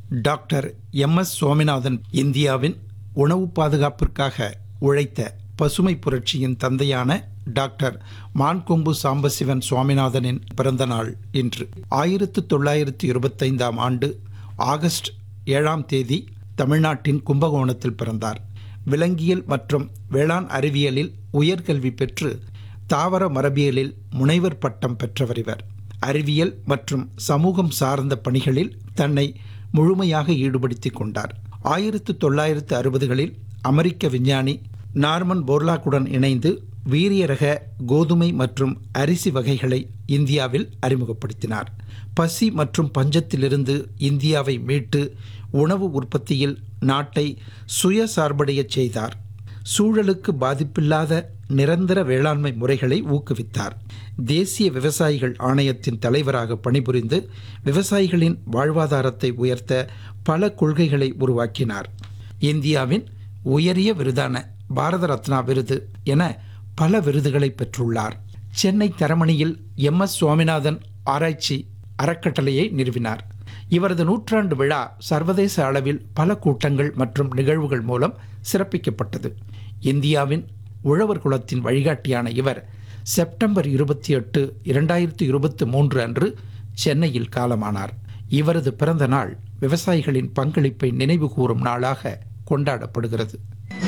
doctor M S Swaminathan இந்தியாவின் உணவு பாதுகாப்பிற்காக உழைத்த பசுமை புரட்சியின் தந்தையான டாக்டர் மான்கொம்பு சாம்பசிவன் சுவாமிநாதனின் பிறந்த நாள் இன்று ஆயிரத்து தொள்ளாயிரத்து இருபத்தைந்தாம் ஆண்டு ஆகஸ்ட் ஏழாம் தேதி தமிழ்நாட்டின் கும்பகோணத்தில் பிறந்தார் விலங்கியல் மற்றும் வேளாண் அறிவியலில் உயர்கல்வி பெற்று தாவர மரபியலில் முனைவர் பட்டம் பெற்றவர் இவர் அறிவியல் மற்றும் சமூகம் சார்ந்த பணிகளில் தன்னை முழுமையாக ஈடுபடுத்திக் கொண்டார் ஆயிரத்து தொள்ளாயிரத்து அறுபதுகளில் அமெரிக்க விஞ்ஞானி நார்மன் போர்லாக்குடன் இணைந்து வீரிய ரக கோதுமை மற்றும் அரிசி வகைகளை இந்தியாவில் அறிமுகப்படுத்தினார் பசி மற்றும் பஞ்சத்திலிருந்து இந்தியாவை மீட்டு உணவு உற்பத்தியில் நாட்டை சுயசார்படையச் செய்தார் சூழலுக்கு பாதிப்பில்லாத நிரந்தர வேளாண்மை முறைகளை ஊக்குவித்தார் தேசிய விவசாயிகள் ஆணையத்தின் தலைவராக பணிபுரிந்து விவசாயிகளின் வாழ்வாதாரத்தை உயர்த்த பல கொள்கைகளை உருவாக்கினார் இந்தியாவின் உயரிய விருதான பாரத ரத்னா விருது என பல விருதுகளை பெற்றுள்ளார் சென்னை தரமணியில் எம் எஸ் சுவாமிநாதன் ஆராய்ச்சி அறக்கட்டளையை நிறுவினார் இவரது நூற்றாண்டு விழா சர்வதேச அளவில் பல கூட்டங்கள் மற்றும் நிகழ்வுகள் மூலம் சிறப்பிக்கப்பட்டது இந்தியாவின் உழவர் குலத்தின் வழிகாட்டியான இவர் செப்டம்பர் இருபத்தி எட்டு இரண்டாயிரத்தி இருபத்தி மூன்று அன்று சென்னையில் காலமானார் இவரது பிறந்த நாள் விவசாயிகளின் பங்களிப்பை நினைவு கூறும் நாளாக கொண்டாடப்படுகிறது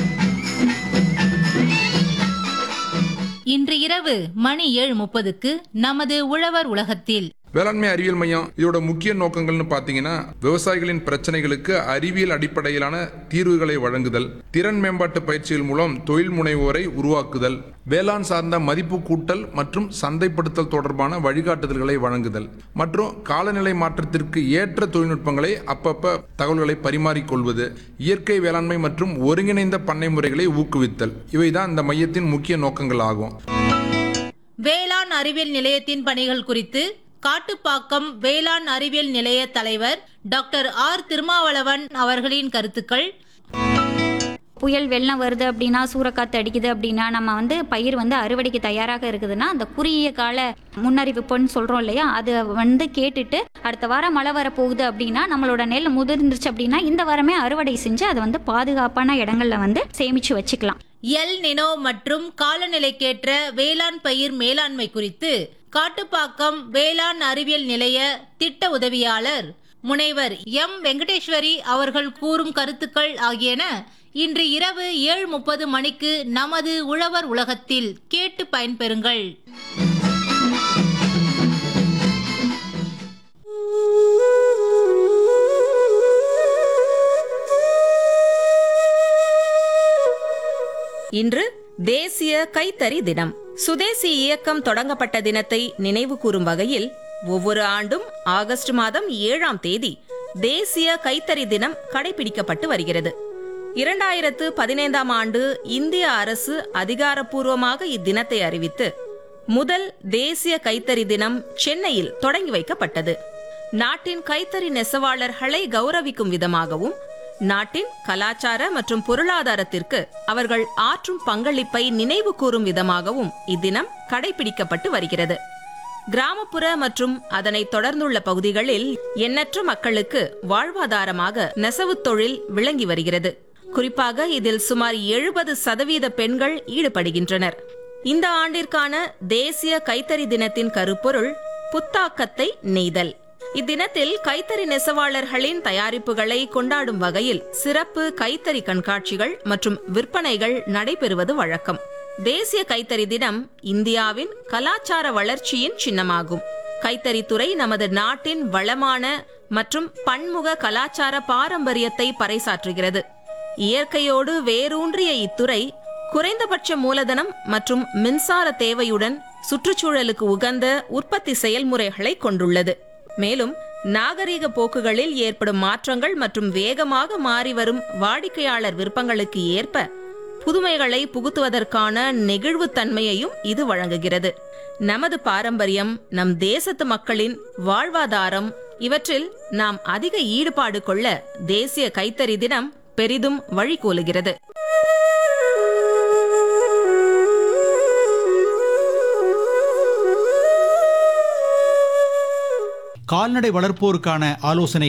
இன்று இரவு மணி ஏழு முப்பதுக்கு நமது உழவர் உலகத்தில் வேளாண்மை அறிவியல் மையம் இதோட முக்கிய நோக்கங்கள்னு பார்த்தீங்கன்னா விவசாயிகளின் பிரச்சனைகளுக்கு அறிவியல் அடிப்படையிலான தீர்வுகளை வழங்குதல் திறன் மேம்பாட்டு பயிற்சிகள் மூலம் தொழில் முனைவோரை உருவாக்குதல் வேளாண் சார்ந்த மதிப்பு கூட்டல் மற்றும் சந்தைப்படுத்தல் தொடர்பான வழிகாட்டுதல்களை வழங்குதல் மற்றும் காலநிலை மாற்றத்திற்கு ஏற்ற தொழில்நுட்பங்களை அப்பப்ப தகவல்களை பரிமாறிக்கொள்வது இயற்கை வேளாண்மை மற்றும் ஒருங்கிணைந்த பண்ணை முறைகளை ஊக்குவித்தல் இவைதான் இந்த மையத்தின் முக்கிய நோக்கங்கள் ஆகும் வேளாண் அறிவியல் நிலையத்தின் பணிகள் குறித்து காட்டுப்பாக்கம் வேளாண் அறிவியல் நிலைய தலைவர் டாக்டர் ஆர் திருமாவளவன் அவர்களின் கருத்துக்கள் புயல் வெள்ளம் வருது அப்படின்னா சூறைக்காத்து அடிக்குது அப்படின்னா நம்ம வந்து பயிர் வந்து அறுவடைக்கு தயாராக இருக்குதுன்னா அந்த குறுகிய கால முன்னறிவிப்புன்னு சொல்கிறோம் இல்லையா அது வந்து கேட்டுட்டு அடுத்த வாரம் மழை வர போகுது அப்படின்னா நம்மளோட நெல் முதிர்ந்துருச்சு அப்படின்னா இந்த வாரமே அறுவடை செஞ்சு அதை வந்து பாதுகாப்பான இடங்கள்ல வந்து சேமிச்சு வச்சுக்கலாம் எல் நினோ மற்றும் காலநிலைக்கேற்ற வேளாண் பயிர் மேலாண்மை குறித்து காட்டுப்பாக்கம் வேளாண் அறிவியல் நிலைய திட்ட உதவியாளர் முனைவர் எம் வெங்கடேஸ்வரி அவர்கள் கூறும் கருத்துக்கள் ஆகியன இன்று இரவு ஏழு முப்பது மணிக்கு நமது உழவர் உலகத்தில் கேட்டு பயன்பெறுங்கள் இன்று தேசிய கைத்தறி தினம் சுதேசி இயக்கம் தொடங்கப்பட்ட தினத்தை நினைவு கூறும் வகையில் ஒவ்வொரு ஆண்டும் ஆகஸ்ட் மாதம் ஏழாம் தேதி தேசிய கைத்தறி தினம் கடைபிடிக்கப்பட்டு வருகிறது இரண்டாயிரத்து பதினைந்தாம் ஆண்டு இந்திய அரசு அதிகாரப்பூர்வமாக இத்தினத்தை அறிவித்து முதல் தேசிய கைத்தறி தினம் சென்னையில் தொடங்கி வைக்கப்பட்டது நாட்டின் கைத்தறி நெசவாளர்களை கௌரவிக்கும் விதமாகவும் நாட்டின் கலாச்சார மற்றும் பொருளாதாரத்திற்கு அவர்கள் ஆற்றும் பங்களிப்பை நினைவு கூறும் விதமாகவும் இத்தினம் கடைபிடிக்கப்பட்டு வருகிறது கிராமப்புற மற்றும் அதனைத் தொடர்ந்துள்ள பகுதிகளில் எண்ணற்ற மக்களுக்கு வாழ்வாதாரமாக நெசவுத் தொழில் விளங்கி வருகிறது குறிப்பாக இதில் சுமார் எழுபது சதவீத பெண்கள் ஈடுபடுகின்றனர் இந்த ஆண்டிற்கான தேசிய கைத்தறி தினத்தின் கருப்பொருள் புத்தாக்கத்தை நெய்தல் இத்தினத்தில் கைத்தறி நெசவாளர்களின் தயாரிப்புகளை கொண்டாடும் வகையில் சிறப்பு கைத்தறி கண்காட்சிகள் மற்றும் விற்பனைகள் நடைபெறுவது வழக்கம் தேசிய கைத்தறி தினம் இந்தியாவின் கலாச்சார வளர்ச்சியின் சின்னமாகும் கைத்தறித்துறை நமது நாட்டின் வளமான மற்றும் பன்முக கலாச்சார பாரம்பரியத்தை பறைசாற்றுகிறது இயற்கையோடு வேரூன்றிய இத்துறை குறைந்தபட்ச மூலதனம் மற்றும் மின்சார தேவையுடன் சுற்றுச்சூழலுக்கு உகந்த உற்பத்தி செயல்முறைகளை கொண்டுள்ளது மேலும் நாகரீக போக்குகளில் ஏற்படும் மாற்றங்கள் மற்றும் வேகமாக மாறி வரும் வாடிக்கையாளர் விருப்பங்களுக்கு ஏற்ப புதுமைகளை புகுத்துவதற்கான நெகிழ்வுத்தன்மையையும் இது வழங்குகிறது நமது பாரம்பரியம் நம் தேசத்து மக்களின் வாழ்வாதாரம் இவற்றில் நாம் அதிக ஈடுபாடு கொள்ள தேசிய கைத்தறி தினம் பெரிதும் வழிகோலுகிறது கால்நடை வளர்ப்போருக்கான ஆலோசனை